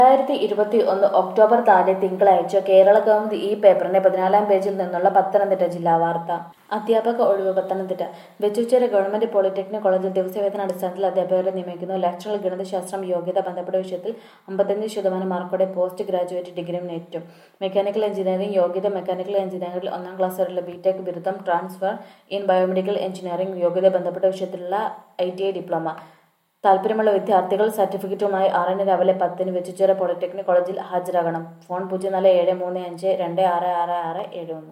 രണ്ടായിരത്തി ഇരുപത്തി ഒന്ന് ഒക്ടോബർ നാല് തിങ്കളാഴ്ച കേരള കൗമുദി ഈ പേപ്പറിന്റെ പതിനാലാം പേജിൽ നിന്നുള്ള പത്തനംതിട്ട ജില്ലാ വാർത്ത അധ്യാപക ഒഴിവ് പത്തനംതിട്ട വെച്ചുച്ചേര ഗവൺമെന്റ് പോളിടെക്നിക് കോളേജിൽ ദിവസവേതന അടിസ്ഥാനത്തിൽ അധ്യാപകരെ നിയമിക്കുന്നു ലെക്ചറൽ ഗണിതശാസ്ത്രം യോഗ്യത ബന്ധപ്പെട്ട വിഷയത്തിൽ അമ്പത്തഞ്ച് ശതമാനം മാർക്കോടെ പോസ്റ്റ് ഗ്രാജുവേറ്റ് ഡിഗ്രിയും നേരിട്ടു മെക്കാനിക്കൽ എഞ്ചിനീയറിംഗ് യോഗ്യത മെക്കാനിക്കൽ എഞ്ചിനീയറിംഗിൽ ഒന്നാം ക്ലാസ് വരെയുള്ള ബിടെക് ബിരുദം ട്രാൻസ്ഫർ ഇൻ ബയോമെഡിക്കൽ എഞ്ചിനീയറിംഗ് യോഗ്യത ബന്ധപ്പെട്ട വിഷയത്തിലുള്ള ഐ ടി ഐ ഡിപ്ലോമ താല്പര്യമുള്ള വിദ്യാർത്ഥികൾ സർട്ടിഫിക്കറ്റുമായി ആറിന് രാവിലെ പത്തിന് വെച്ചുചേര പോളിടെക്നിക് കോളേജിൽ ഹാജരാകണം ഫോൺ പൂജ്യം നാല് ഏഴ് മൂന്ന് അഞ്ച് രണ്ട് ആറ് ആറ് ആറ് ഏഴ് ഒന്ന്